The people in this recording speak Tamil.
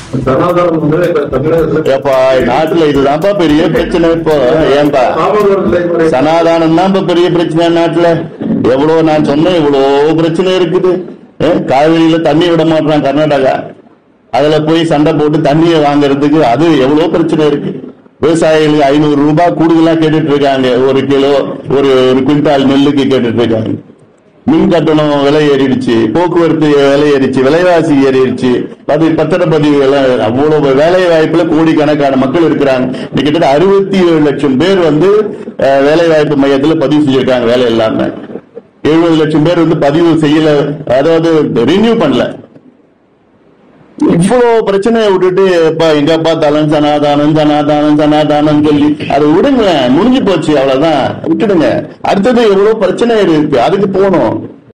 சனாதனம் வந்து இப்ப தமிழகத்துல ஏப்பா நாட்டுல இதுதான்ப்பா பெரிய பிரச்சனை இப்போ ஏன்பா காவலர் நடைமுறை சனாதானம் தான் இப்ப பெரிய பிரச்சனை நாட்டுல எவ்வளவு நான் சொன்னேன் இவ்வளவு பிரச்சனை இருக்குது ஏ, காவிரியில தண்ணி விட மாட்டான் கர்நாடகா அதுல போய் சண்டை போட்டு தண்ணியை வாங்குறதுக்கு அது எவ்வளவு பிரச்சனை இருக்கு விவசாயிகளுக்கு ஐநூறு ரூபாய் கூடுதலா கேட்டுட்டு இருக்காங்க ஒரு கிலோ ஒரு ஒரு குவிண்டால் நெல்லுக்கு கேட்டுட்டு இருக்காங்க மின் கட்டணம் விலை ஏறிடுச்சு போக்குவரத்து விலை ஏறிச்சு விலைவாசி ஏறிடுச்சு அது பத்திரப்பதிவு எல்லாம் அவ்வளவு வேலை வாய்ப்புல கோடிக்கணக்கான மக்கள் இருக்கிறாங்க இன்னைக்கு கிட்டத்தட்ட அறுபத்தி ஏழு லட்சம் பேர் வந்து அஹ், வேலை வாய்ப்பு மையத்துல பதிவு செஞ்சிருக்காங்க வேலை இல்லாம எழுபது லட்சம் பேர் வந்து பதிவு செய்யல அதாவது ரினியூ பண்ணல இவ்வளவு பிரச்சனையை விட்டுட்டு எப்ப எங்க பார்த்தாலும் சனாதானம் சனாதானம் சனாதானம் சொல்லி அதை விடுங்க முடிஞ்சு போச்சு அவ்வளவுதான் விட்டுடுங்க அடுத்தது எவ்வளவு பிரச்சனை இருக்கு அதுக்கு போகணும்